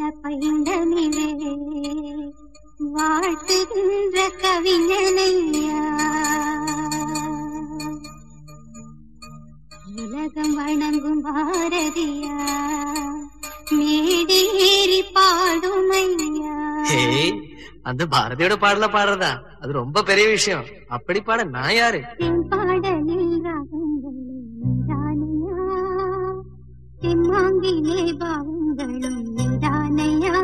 பைந்தமிழே வாழ்த்துகின்ற கவிஞனையா உலகம் வணங்கும் பாரதியா மேடேறி பாடுமையா ஹே அந்த பாரதியோட பாடல பாடுறதா அது ரொம்ப பெரிய விஷயம் அப்படி பாட நான் யாரு தென் பாடலில் ராகங்களே நீதானையா தெம்மாங்கிலே பாவங்களும் நீதானையா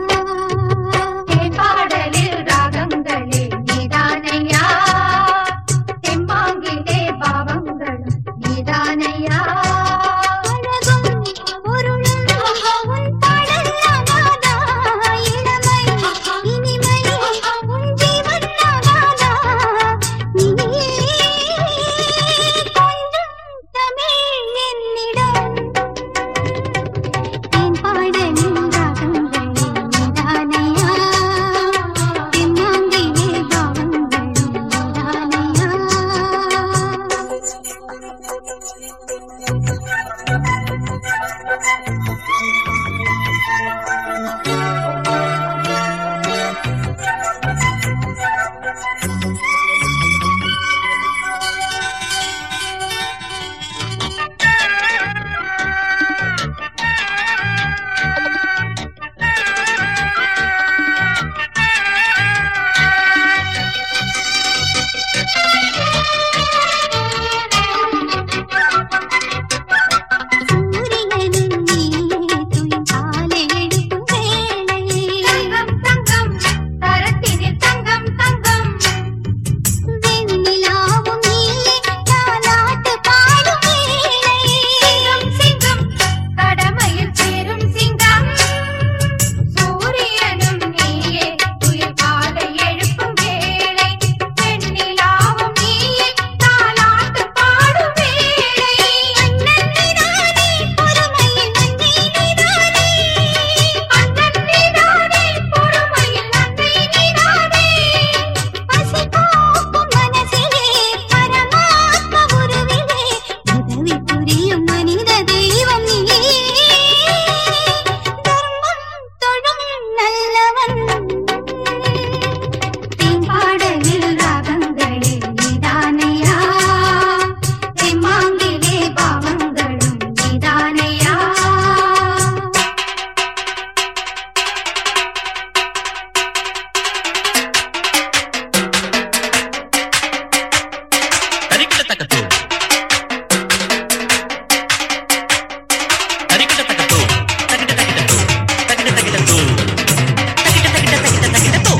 பாடலில் ராகங்களே நீதானையா தெம்மாங்கிலே பாவங்களும் நீதானையா அழகும் பொருளும் உன் பாடல் ஆகாதா இளமை இனிமை உன் ஜீவன் ஆகாதா நீயே கொஞ்சம் தமிழ் என்னிடம் என் பாடலில் ராகங்களே நீதானையா தென்னாங்கிலே பாவங்களும் நீதானையா சூரியனின் நீயே துயின் காலை எழுப்பும் வேளை தங்கம் தங்கம் தரத்தினில் தங்கம் தங்கம் வெண்ணிலாவும் நீயே தாலாட்டு பாடும் வேளை சிங்கம் சிங்கம் கடமையில் சேரும் சிங்கம் சூரியனும் நீயே துயில் காலை எழுப்பும் வேளை பெண்ணிலாவும் நீயே தாலாட்டு பாடும் வேளை அண்ணன் நீதானே பொறுமையில் நன்றி நீதானே அண்ணன் நீதானே பொறுமையில் நன்றி நீதானே பசி போக்கும் மனசிலே பரமாத்ம உருவிலே உதவி புரியும் மனித தெய்வம் நீயே தர்மம் தொழும் நல்லவன் பாடலில் ராகங்களே நீதானையா தெம்மாங்கிலே பாவங்களும் நீதானையா తరికిటతకతో తరికిటతకతో తకిటతకిటతో తకిటతకిటతో తకిటతకిటతకిటతకిటతో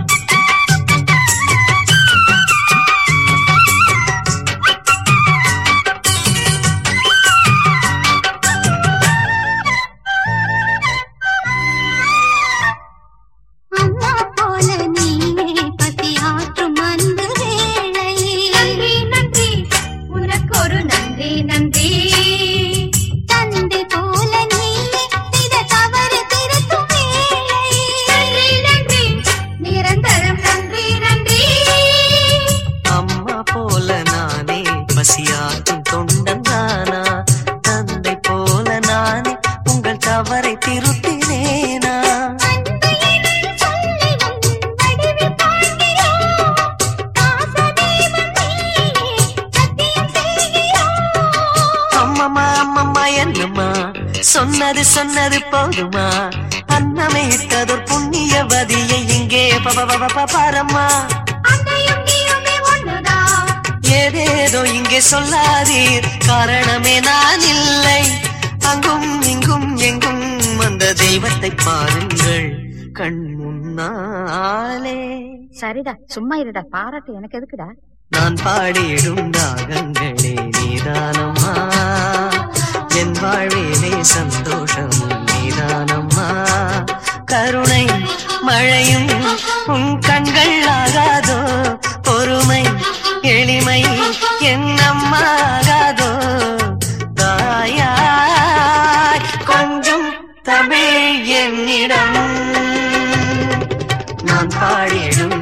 அம்மா போல நீயே பசியாற்றும் அன்பு வேளை நன்றி நன்றி உனக்கு ஒரு நன்றி நன்றி தந்தை போல நீயே செய்த தவறு திருத்தும் வேளை நன்றி நன்றி நிரந்தரம் நன்றி நன்றி அம்மா போல நானே பசியாற்றும் தொண்டன் தானா தந்தை போல நானே உங்கள் தவறை திருத்தினேனா அன்பையினில் சொல்லி உன் வடிவில் பார்க்கிறோம் பாசதேவன் நீயே சத்தியம் செய்கிறோம் அம்மம்மா அம்மம்மா என்னம்மா சொன்னது சொன்னது போதுமா அன்னமே இட்டதொரு புண்ணியவதியை இங்கே ப- ப- ப- ப- பாரம்மா அன்னையும் நீயுமே ஒண்ணுதான் ஏதேதோ இங்கே சொல்லாதீர் காரணமே நான் இல்லை அங்கும் இங்கும் எங்கும் அந்த தெய்வத்தை பாருங்கள் கண் முன்னாலே சரிடா சும்மா இருடா பாராட்டு எனக்கு எதுக்குடா நான் பாடிடும் ராகங்களே நீதானம்மா என் வாழ்விலே சந்தோஷம் நீதானம்மா கருணை மழையும் உன் கண்கள் ஆகாதோ பொறுமை எளிமை என் அம்மா ஆகாதோ தாயாய் கொஞ்சம் தமிழ் என்னிடம் நான் பாடிடும்